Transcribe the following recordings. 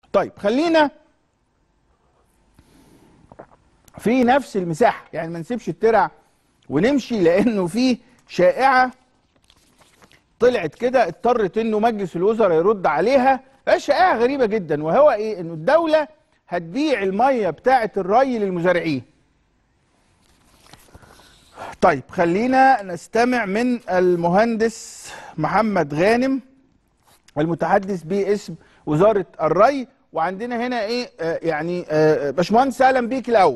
طيب خلينا في نفس المساحه يعني ما نسيبش الترع ونمشي لانه في شائعه طلعت كده اضطرت انه مجلس الوزراء يرد عليها شائعه غريبه جدا وهو ايه انه الدوله هتبيع الميه بتاعه الري للمزارعين طيب خلينا نستمع من المهندس محمد غانم المتحدث باسم وزاره الري وعندنا هنا ايه آه يعني آه باشمهندس اهلا بيك الاول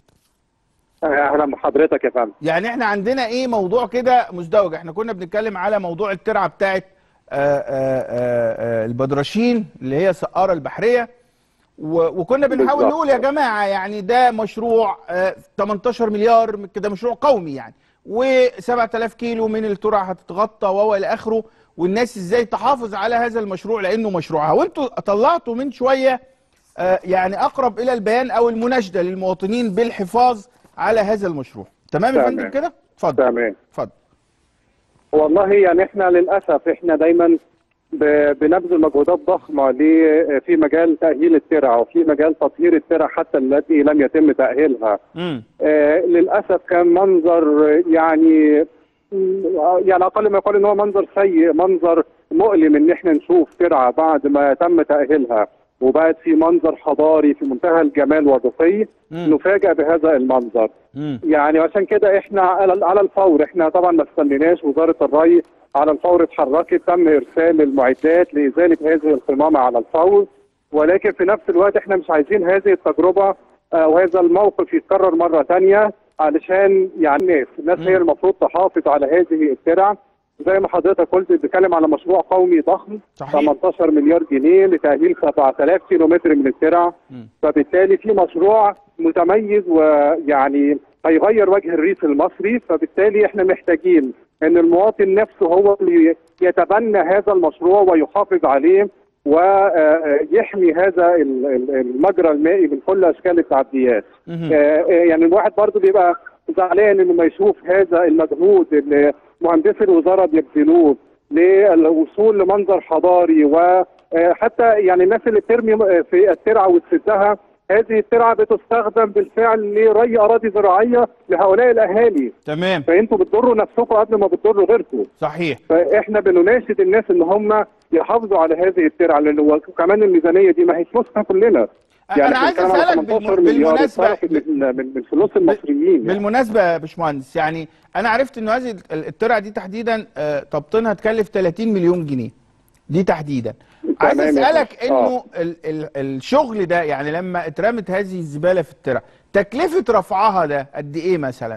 اهلا بحضرتك يا فندم يعني احنا عندنا ايه موضوع كده مزدوج احنا كنا بنتكلم على موضوع الترعه بتاعت آآ آآ البدرشين اللي هي سقاره البحريه وكنا بنحاول نقول يا جماعه يعني ده مشروع 18 مليار كده مشروع قومي يعني و7000 كيلو من الترع هتتغطى وهو الى اخره والناس ازاي تحافظ على هذا المشروع لانه مشروعها وانتوا طلعتوا من شويه يعني اقرب الى البيان او المناشده للمواطنين بالحفاظ على هذا المشروع تمام يا فندم كده اتفضل تمام اتفضل والله يعني احنا للاسف احنا دايما بنبذل مجهودات ضخمه في مجال تاهيل الترع وفي مجال تطهير الترع حتى التي لم يتم تاهيلها آه للاسف كان منظر يعني يعني اقل ما يقال ان هو منظر سيء منظر مؤلم ان احنا نشوف ترعه بعد ما تم تاهيلها وبقت في منظر حضاري في منتهى الجمال والرقي نفاجئ بهذا المنظر مم. يعني عشان كده احنا على على الفور احنا طبعا ما استنيناش وزاره الري على الفور اتحركت تم ارسال المعدات لازاله هذه القمامه على الفور ولكن في نفس الوقت احنا مش عايزين هذه التجربه آه وهذا الموقف يتكرر مره ثانيه علشان يعني الناس الناس هي المفروض تحافظ على هذه الترع زي ما حضرتك قلت بتتكلم على مشروع قومي ضخم صحيح. 18 مليار جنيه لتأهيل 7000 كيلو متر من الترع فبالتالي في مشروع متميز ويعني هيغير وجه الريف المصري فبالتالي احنا محتاجين ان المواطن نفسه هو اللي يتبنى هذا المشروع ويحافظ عليه ويحمي هذا المجرى المائي من كل اشكال التعديات يعني الواحد برضه بيبقى زعلان انه ما يشوف هذا المجهود اللي مهندسي الوزاره بيبذلوه للوصول لمنظر حضاري وحتى يعني الناس اللي بترمي في الترعه وتسدها هذه الترعه بتستخدم بالفعل لري اراضي زراعيه لهؤلاء الاهالي تمام فانتوا بتضروا نفسكم قبل ما بتضروا غيركم صحيح فاحنا بنناشد الناس ان هم يحافظوا على هذه الترعه لان كمان الميزانيه دي ما هي فلوسنا كلنا انا عايز اسالك بالمناسبه من, من, من فلوس المصريين يعني. بالمناسبه يا باشمهندس يعني انا عرفت ان هذه الترعه دي تحديدا تبطينها تكلف 30 مليون جنيه دي تحديدا عايز اسالك انه ال ال الشغل ده يعني لما اترمت هذه الزباله في الترع تكلفه رفعها ده قد ايه مثلا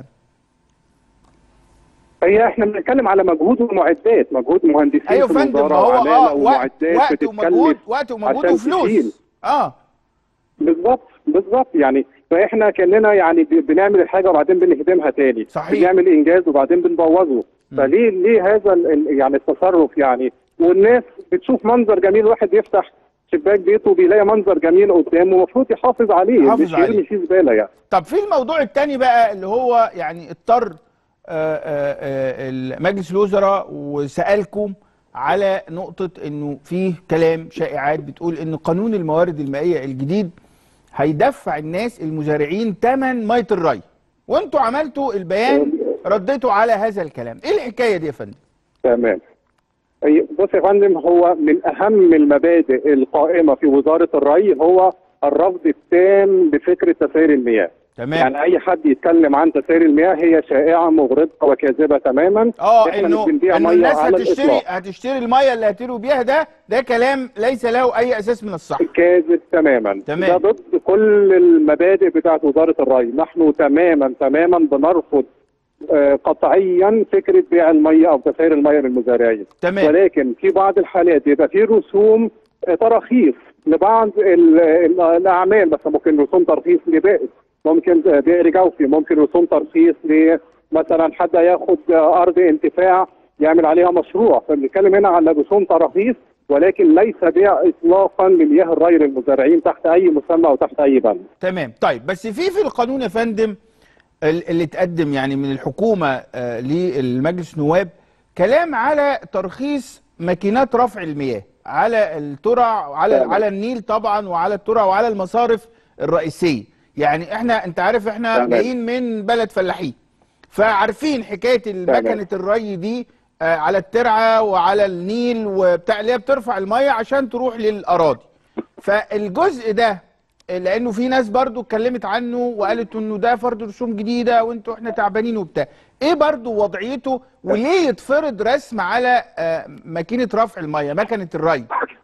هي احنا بنتكلم على مجهود ومعدات مجهود مهندسين ايوه في فندم الوزاره هو اه ومعدات وقت ومجهود وقت ومجهود وفلوس اه بالظبط بالظبط يعني فاحنا كاننا يعني بنعمل الحاجه وبعدين بنهدمها تاني صحيح بنعمل انجاز وبعدين بنبوظه فليه ليه هذا يعني التصرف يعني والناس بتشوف منظر جميل واحد يفتح شباك بيته بيلاقي منظر جميل قدامه المفروض يحافظ عليه يحافظ مش عليه. يرمي فيه زباله يعني طب في الموضوع الثاني بقى اللي هو يعني اضطر مجلس الوزراء وسالكم على نقطه انه في كلام شائعات بتقول ان قانون الموارد المائيه الجديد هيدفع الناس المزارعين ثمن ميه الري وانتوا عملتوا البيان رديتوا على هذا الكلام ايه الحكايه دي يا فندم تمام بص يا فندم هو من اهم المبادئ القائمه في وزاره الري هو الرفض التام لفكره تسعير المياه تمام يعني اي حد يتكلم عن تسعير المياه هي شائعه مغرضه وكاذبه تماما اه إحنا انه مش بنبيع انه مية الناس على هتشتري الإطلاق. هتشتري الميه اللي هتروي بيها ده ده كلام ليس له اي اساس من الصحه كاذب تماما تمام. ده ضد كل المبادئ بتاعت وزاره الري نحن تماما تماما بنرفض آه، قطعيا فكره بيع الميه او تسعير الميه للمزارعين تمام ولكن في بعض الحالات بيبقى في رسوم آه، تراخيص لبعض ال- ال- الاعمال مثلا ممكن رسوم ترخيص لبائع ممكن آه، بئر جوفي ممكن رسوم ترخيص ل مثلا حد ياخد آه، ارض انتفاع يعمل عليها مشروع فبنتكلم هنا على رسوم تراخيص ولكن ليس بيع اطلاقا لمياه الري للمزارعين تحت اي مسمى او تحت اي بند تمام طيب بس في في القانون يا فندم ال- اللي اتقدم يعني من الحكومه آه، للمجلس النواب كلام على ترخيص ماكينات رفع المياه على الترع وعلى تمام. على النيل طبعا وعلى الترع وعلى المصارف الرئيسيه يعني احنا انت عارف احنا تمام. جايين من بلد فلاحين فعارفين حكايه المكنه الري دي آه، على الترعه وعلى النيل وبتاع اللي هي بترفع الميه عشان تروح للاراضي فالجزء ده لانه في ناس برضو اتكلمت عنه وقالت انه ده فرض رسوم جديده وانتوا احنا تعبانين وبتاع ايه برضو وضعيته وليه يتفرض رسم على آه، ماكينه رفع الميه مكنه الري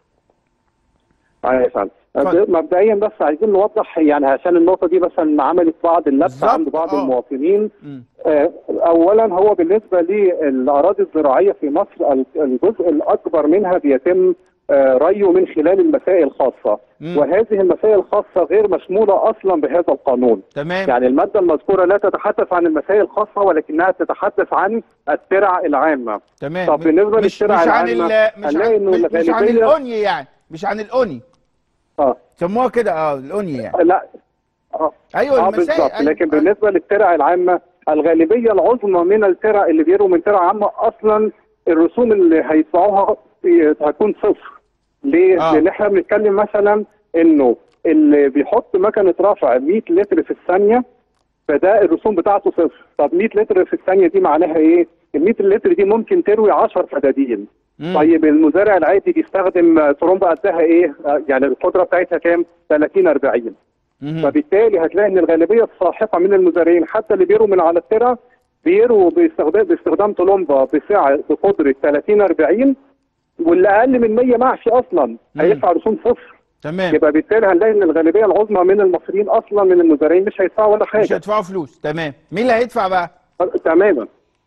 ايوه يا فندم اتفضل. مبدئيا بس عايزين نوضح يعني عشان النقطه دي مثلا عملت بعض اللبس بالظبط، عند بعض آه. المواطنين مم. آه، اولا هو بالنسبه للاراضي الزراعيه في مصر ال- الجزء الاكبر منها بيتم آه، ريه من خلال المسائل الخاصه مم. وهذه المسائل الخاصه غير مشموله اصلا بهذا القانون تمام يعني الماده المذكوره لا تتحدث عن المسائل الخاصه ولكنها تتحدث عن الترع العامه تمام طب بالنسبة مش للترع مش عن العامة، ال- مش هنلاقي عن إنه مش مش عن الغالبية- الاوني يعني مش عن الاوني اه سموها كده اه الاوني يعني لا اه ايوه اه المسائل بالظبط أيوة. لكن بالنسبه للترع العامه الغالبيه العظمى من الترع اللي بيروا من ترع عامه اصلا الرسوم اللي هيدفعوها هتكون صفر ليه؟ آه. لان احنا بنتكلم مثلا انه اللي بيحط مكنه رفع 100 لتر في الثانيه فده الرسوم بتاعته صفر طب 100 لتر في الثانيه دي معناها ايه؟ ال 100 لتر دي ممكن تروي 10 فدادين مم. طيب المزارع العادي بيستخدم ترومبه قدها ايه؟ آه، يعني القدره بتاعتها كام؟ 30 40 مم. فبالتالي هتلاقي ان الغالبيه الساحقه من المزارعين حتى اللي بيروا من على الترع بيروا باستخدام باستخدام طلمبه بسعه بقدره 30 40 واللي اقل من 100 محشي اصلا مم. هيدفع رسوم صفر تمام يبقى بالتالي هنلاقي ان الغالبيه العظمى من المصريين اصلا من المزارعين مش هيدفعوا ولا مش حاجه هيدفعوا فلوس تمام مين اللي هيدفع بقى تماما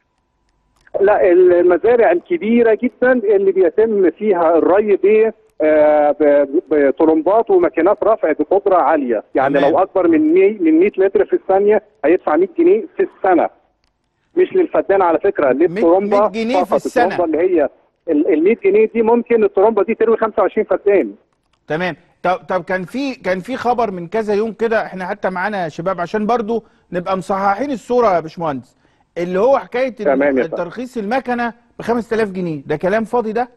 لا المزارع الكبيره جدا اللي بيتم فيها الري ب آه، ب- بطرمبات وماكينات رفع بقدره عاليه يعني تمام. لو اكبر من 100 من 100 لتر في الثانيه هيدفع 100 جنيه في السنه مش للفدان على فكره للطرمبه 100 جنيه في فقط. السنة. الطرمبه اللي هي ال 100 جنيه دي ممكن الطرمبه دي تروي 25 فدان تمام طب طب كان في كان في خبر من كذا يوم كده احنا حتى معانا يا شباب عشان برضو نبقى مصححين الصوره يا باشمهندس اللي هو حكايه إن تمام يا فندم. ترخيص المكنه ب 5000 جنيه ده كلام فاضي ده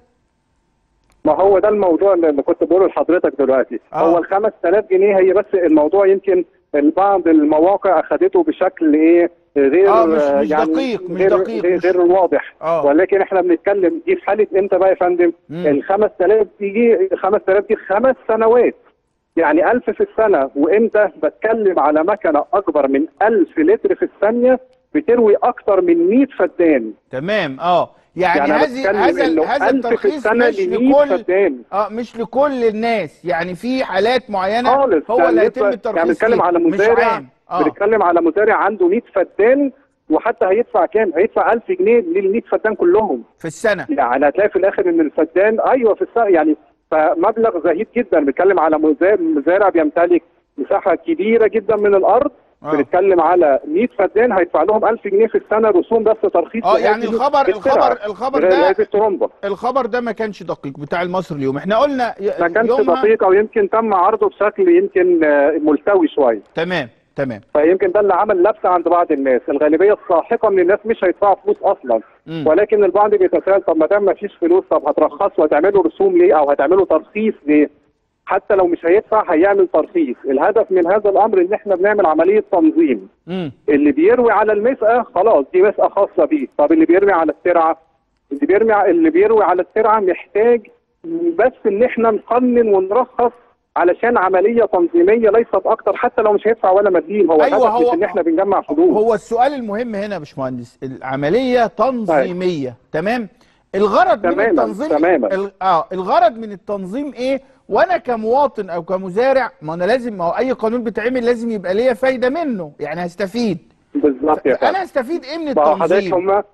ما هو ده الموضوع اللي كنت بقوله لحضرتك دلوقتي آه. هو ال 5000 جنيه هي بس الموضوع يمكن بعض المواقع اخذته بشكل ايه غير آه، مش- مش دقيق، مش غير دقيق، غير, مش- غير واضح آه. ولكن احنا بنتكلم دي في حاله امتى بقى يا فندم مم. ال 5000 دي 5000 دي خمس سنوات يعني 1000 في السنه وامتى بتكلم على مكنه اكبر من 1000 لتر في الثانيه بتروي اكتر من 100 فدان تمام اه يعني, يعني أنا هذه بتكلم هذا إنه هذا 1000 في الترخيص السنة مش ل 100 لكل فدان. اه مش لكل الناس يعني في حالات معينه خالص هو ده اللي هيتم بالنسبة- الترخيص يعني بنتكلم فيه، على مش مزارع عام اه بنتكلم على مزارع عنده 100 فدان وحتى هيدفع كام؟ هيدفع 1000 جنيه لل 100 فدان كلهم في السنه يعني هتلاقي في الاخر ان الفدان ايوه في السنه يعني فمبلغ زهيد جدا بنتكلم على مزارع, مزارع بيمتلك مساحه كبيره جدا من الارض آه. بنتكلم على 100 فدان هيدفع لهم 1000 جنيه في السنه رسوم بس ترخيص اه يعني لهذه الخبر السلعة. الخبر الخبر غير ده هذه الترومبه الخبر ده ما كانش دقيق بتاع المصري اليوم احنا قلنا ي- ما كانش يومها- دقيق او يمكن تم عرضه بشكل يمكن آه، ملتوي شويه تمام تمام فيمكن ده اللي عمل لبسه عند بعض الناس الغالبيه الساحقه من الناس مش هيدفعوا فلوس اصلا مم. ولكن البعض بيتساءل طب ما دام ما فيش فلوس طب هترخصوا وهتعملوا رسوم ليه او هتعملوا ترخيص ليه حتى لو مش هيدفع هيعمل ترخيص الهدف من هذا الامر ان احنا بنعمل عمليه تنظيم مم. اللي بيروي على المسقه خلاص دي مسقه خاصه بيه طب اللي بيرمي على الترعه اللي بيرمي اللي بيروي على الترعه محتاج بس ان احنا نقنن ونرخص علشان عمليه تنظيميه ليست اكتر حتى لو مش هيدفع ولا مليم هو أيوة، الهدف هو- مش ان احنا بنجمع فلوس هو السؤال المهم هنا يا باشمهندس العمليه تنظيميه تمام الغرض من تماما، التنظيم تماما. ال- اه الغرض من التنظيم ايه وانا كمواطن او كمزارع ما انا لازم ما هو اي قانون بيتعمل لازم يبقى ليا فايده منه يعني هستفيد بالظبط يا فندم انا هستفيد ايه من ما هو حضرتك التنظيم هم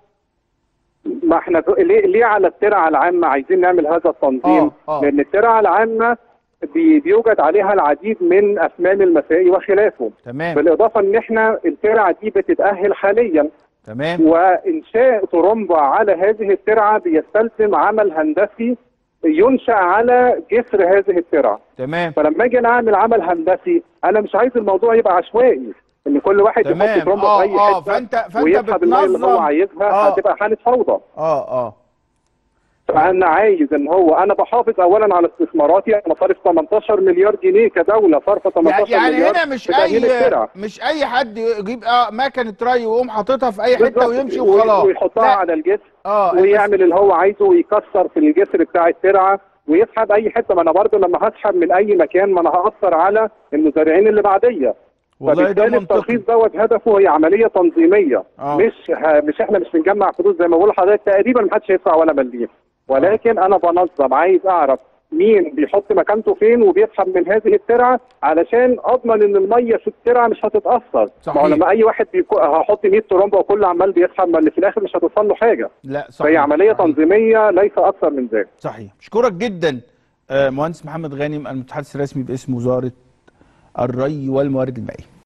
ما احنا ب- ليه ليه على الترعه العامه عايزين نعمل هذا التنظيم؟ آه، آه. لان الترعه العامه بي بيوجد عليها العديد من اثمان المسائي وخلافه تمام بالاضافه ان احنا الترعه دي بتتاهل حاليا تمام وانشاء طرمبه على هذه الترعه بيستلزم عمل هندسي ينشا على جسر هذه الترعه تمام فلما اجي أنا اعمل عمل هندسي انا مش عايز الموضوع يبقى عشوائي ان كل واحد تمام. يحط طرمبه آه، في اي آه، حته فأنت- فأنت ويسحب الميه اللي هو بتنظم. عايزها آه. هتبقى حاله فوضى اه اه فانا عايز ان هو انا بحافظ اولا على استثماراتي انا صارف 18 مليار جنيه كدوله صارفه 18 يعني مليار هنا مش في تأهيل اي الترع. مش اي حد يجيب آه مكنه ري ويقوم حاططها في اي حته بالظبط. ويمشي وي- وخلاص ويحطها لا. على الجسر اه ويعمل اللي هو عايزه ويكسر في الجسر بتاع الترعه ويسحب اي حته ما انا برضه لما هسحب من اي مكان ما انا هاثر على المزارعين اللي بعديه والله ده فبالتالي منطقي الترخيص دوت هدفه هي عمليه تنظيميه آه. مش ه... مش احنا مش بنجمع فلوس زي ما بقول لحضرتك تقريبا ما حدش هيدفع ولا مليم ولكن انا بنظم عايز اعرف مين بيحط مكانته فين وبيسحب من هذه الترعه علشان اضمن ان الميه في الترعه مش هتتاثر صحيح. ما هو لما اي واحد بيكو... هحط 100 ترمبه وكل عمال بيسحب ما اللي في الاخر مش هتوصل له حاجه لا فهي صحيح عمليه صحيح. تنظيميه ليس اكثر من ذلك صحيح اشكرك جدا آه، مهندس محمد غانم المتحدث الرسمي باسم وزاره الري والموارد المائيه